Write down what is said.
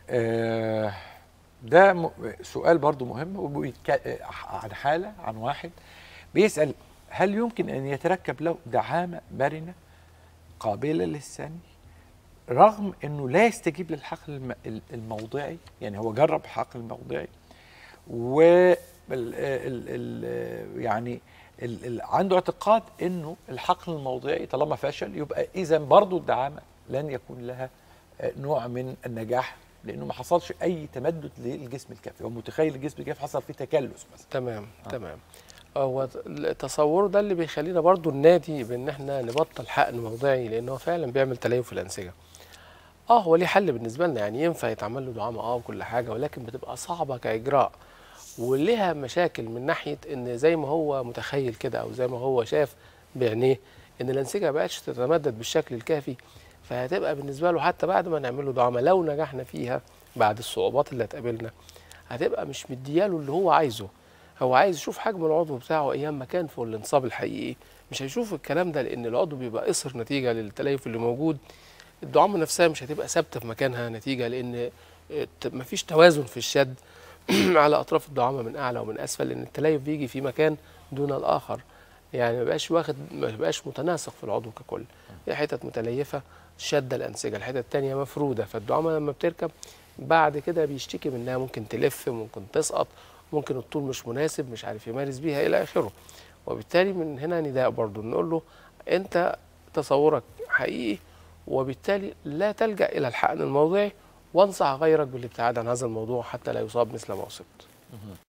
آه، ده م- سؤال برضو مهم وبيتك- عن حالة عن واحد بيسأل هل يمكن أن يتركب له دعامة مرنة قابلة للثاني رغم أنه لا يستجيب للحقن الم- ال- الموضعي يعني هو جرب الحقن الموضعي و ال ال ال يعني ال ال عنده اعتقاد انه الحقن الموضعي طالما فشل يبقى اذا برضه الدعامه لن يكون لها آه، نوع من النجاح لانه ما حصلش اي تمدد للجسم الكافي هو متخيل الجسم الكافي حصل فيه تكلس مثلا تمام تمام هو التصور ده اللي بيخلينا برضو النادي بان احنا نبطل حقن موضعي لان هو فعلا بيعمل تليف في الانسجه اه هو ليه حل بالنسبه لنا يعني ينفع يتعمل له دعامه اه وكل حاجه ولكن بتبقى صعبه كاجراء وليها مشاكل من ناحيه ان زي ما هو متخيل كده او زي ما هو شاف بعينيه ان الانسجه ما بقتش تتمدد بالشكل الكافي فهتبقى بالنسبه له حتى بعد ما نعمل له دعامه لو نجحنا فيها بعد الصعوبات اللي هتقابلنا هتبقى مش مدياله اللي هو عايزه هو عايز يشوف حجم العضو بتاعه ايام ما كان في الانصاب الحقيقي مش هيشوف الكلام ده لان العضو بيبقى قصر نتيجه للتليف اللي موجود الدعامه نفسها مش هتبقى ثابته في مكانها نتيجه لان الت- مفيش توازن في الشد على اطراف الدعامه من اعلى ومن اسفل لان التليف بيجي في مكان دون الاخر يعني ما بقاش واخد ما بقاش متناسق في العضو ككل هي حتت متليفه شاده الانسجه الحتت التانية مفروده فالدعامه لما بتركب بعد كده بيشتكي منها ممكن تلف ممكن تسقط ممكن الطول مش مناسب مش عارف يمارس بيها الى اخره وبالتالي من هنا نداء برضو نقول له انت تصورك حقيقي وبالتالي لا تلجا الى الحقن الموضعي وانصح غيرك بالابتعاد عن هذا الموضوع حتى لا يصاب مثل ما اصبت